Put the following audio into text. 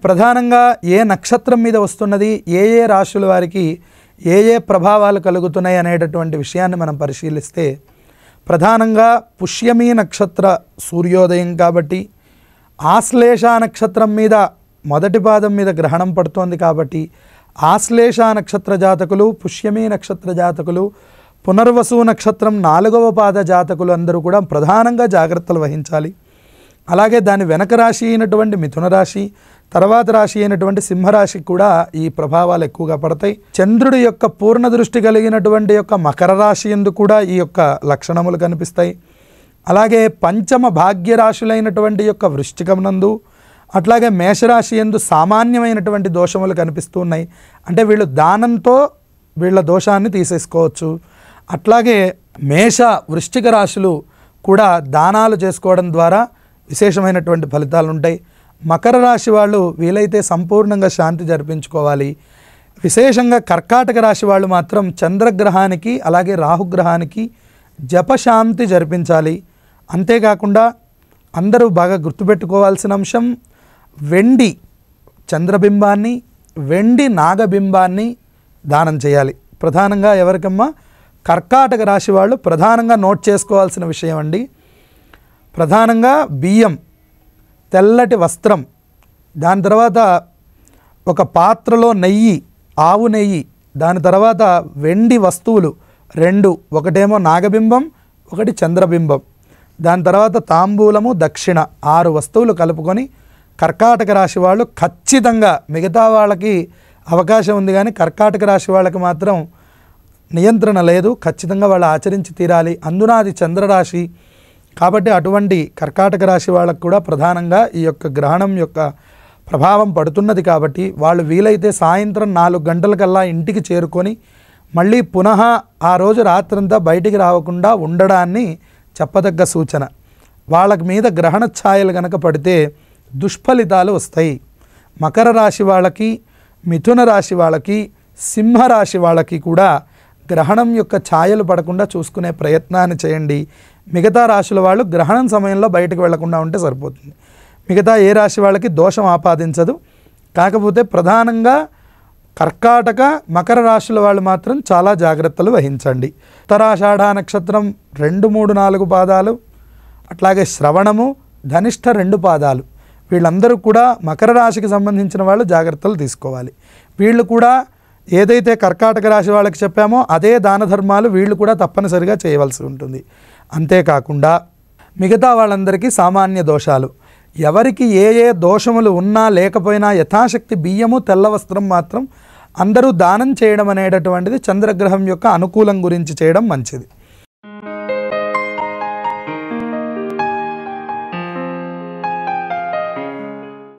ప్రధానంగా ఏ నక్షత్రం మీద వస్తున్నది ఏ ఏ రాశుల వారికి ఏ ఏ ప్రభావాలు కలుగుతున్నాయి అనేటటువంటి విషయాన్ని మనం పరిశీలిస్తే ప్రధానంగా పుష్యమీ నక్షత్ర సూర్యోదయం కాబట్టి ఆశ్లేష నక్షత్రం మీద మొదటి పాదం మీద గ్రహణం పడుతోంది కాబట్టి ఆశ్లేష నక్షత్ర జాతకులు పుష్యమీ నక్షత్ర జాతకులు పునర్వసు నక్షత్రం నాలుగవ పాద జాతకులు అందరూ కూడా ప్రధానంగా జాగ్రత్తలు వహించాలి అలాగే దాని వెనక రాశి అయినటువంటి మిథున రాశి తర్వాత రాశి అయినటువంటి సింహరాశికి కూడా ఈ ప్రభావాలు ఎక్కువగా పడతాయి చంద్రుడి యొక్క పూర్ణ దృష్టి కలిగినటువంటి యొక్క మకర రాశి ఎందు కూడా ఈ యొక్క లక్షణములు కనిపిస్తాయి అలాగే పంచమ భాగ్యరాశులైనటువంటి యొక్క వృశ్చికం నందు అట్లాగే మేషరాశి ఎందు సామాన్యమైనటువంటి దోషములు కనిపిస్తూ ఉన్నాయి అంటే వీళ్ళు దానంతో వీళ్ళ దోషాన్ని తీసేసుకోవచ్చు అట్లాగే మేష వృశ్చిక రాశులు కూడా దానాలు చేసుకోవడం ద్వారా విశేషమైనటువంటి ఫలితాలు ఉంటాయి మకర రాశి వాళ్ళు వీలైతే సంపూర్ణంగా శాంతి జరిపించుకోవాలి విశేషంగా కర్కాటక రాశి వాళ్ళు మాత్రం చంద్రగ్రహానికి అలాగే రాహుగ్రహానికి జపశాంతి జరిపించాలి అంతేకాకుండా అందరూ బాగా గుర్తుపెట్టుకోవాల్సిన అంశం వెండి చంద్రబింబాన్ని వెండి నాగబింబాన్ని దానం చేయాలి ప్రధానంగా ఎవరికమ్మా కర్కాటక రాశి వాళ్ళు ప్రధానంగా నోట్ చేసుకోవాల్సిన విషయం అండి ప్రధానంగా బియ్యం తెల్లటి వస్త్రం దాని తర్వాత ఒక పాత్రలో నెయ్యి ఆవు నెయ్యి దాని తర్వాత వెండి వస్తువులు రెండు ఒకటేమో నాగబింబం ఒకటి చంద్రబింబం దాని తర్వాత తాంబూలము దక్షిణ ఆరు వస్తువులు కలుపుకొని కర్కాటక రాశి వాళ్ళు ఖచ్చితంగా మిగతా వాళ్ళకి అవకాశం ఉంది కానీ కర్కాటక రాశి వాళ్ళకి మాత్రం నియంత్రణ లేదు ఖచ్చితంగా వాళ్ళు ఆచరించి తీరాలి అందున అది చంద్రరాశి కాబట్టి అటువంటి కర్కాటక రాశి వాళ్ళకు కూడా ప్రధానంగా ఈ యొక్క గ్రహణం యొక్క ప్రభావం పడుతున్నది కాబట్టి వాళ్ళు వీలైతే సాయంత్రం నాలుగు గంటలకల్లా ఇంటికి చేరుకొని మళ్ళీ పునః ఆ రోజు రాత్రంతా బయటికి రాకుండా ఉండడాన్ని చెప్పదగ్గ సూచన వాళ్ళకి మీద గ్రహణ ఛాయలు గనక పడితే దుష్ఫలితాలు వస్తాయి మకర రాశి వాళ్ళకి మిథున రాశి వాళ్ళకి సింహరాశి వాళ్ళకి కూడా గ్రహణం యొక్క ఛాయలు పడకుండా చూసుకునే ప్రయత్నాన్ని చేయండి మిగతా రాశుల వాళ్ళు గ్రహణం సమయంలో బయటకు వెళ్లకుండా ఉంటే సరిపోతుంది మిగతా ఏ రాశి వాళ్ళకి దోషం ఆపాదించదు కాకపోతే ప్రధానంగా కర్కాటక మకర రాశుల వాళ్ళు మాత్రం చాలా జాగ్రత్తలు వహించండి ఉత్తరాషాఢ నక్షత్రం రెండు మూడు నాలుగు పాదాలు అట్లాగే శ్రవణము ధనిష్ట రెండు పాదాలు వీళ్ళందరూ కూడా మకర రాశికి సంబంధించిన వాళ్ళు జాగ్రత్తలు తీసుకోవాలి వీళ్ళు కూడా ఏదైతే కర్కాటక రాశి వాళ్ళకి చెప్పామో అదే దాన ధర్మాలు వీళ్ళు కూడా తప్పనిసరిగా చేయవలసి ఉంటుంది అంతేకాకుండా మిగతా వాళ్ళందరికీ సామాన్య దోషాలు ఎవరికి ఏ ఏ దోషములు ఉన్నా లేకపోయినా యథాశక్తి బియ్యము తెల్ల వస్త్రం మాత్రం అందరూ దానం చేయడం అనేటటువంటిది చంద్రగ్రహం యొక్క అనుకూలం గురించి చేయడం మంచిది